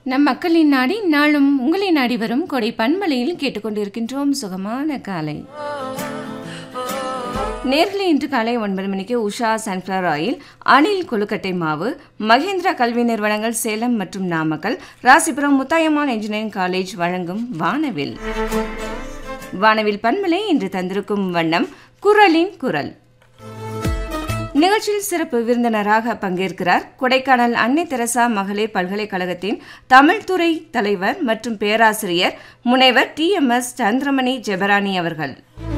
நம் மக்களின் நாடி நாளும் உங்களை நாடி வரும் கொடை பன்மலையில் கேட்டுக்கொண்டிருக்கின்றோம் சுகமான காலை நேர்களை இன்று காலை ஒன்பது மணிக்கு உஷா சன்ஃப்ளவர் ஆயில் அணில் கொழுக்கட்டை மாவு மகேந்திரா கல்வி நிறுவனங்கள் சேலம் மற்றும் நாமக்கல் ராசிபுரம் முத்தாயம்மாள் இன்ஜினியரிங் காலேஜ் வழங்கும் வானவில் வானவில் பன்மலை இன்று தந்திருக்கும் வண்ணம் குரலின் குரல் நிகழ்ச்சியில் சிறப்பு விருந்தினராக பங்கேற்கிறார் கொடைக்கானல் அன்னை தெரசா மகளிர் பல்கலைக்கழகத்தின் தமிழ் துறை தலைவர் மற்றும் பேராசிரியர் முனைவர் T M S Chandramani Jebarani அவர்கள்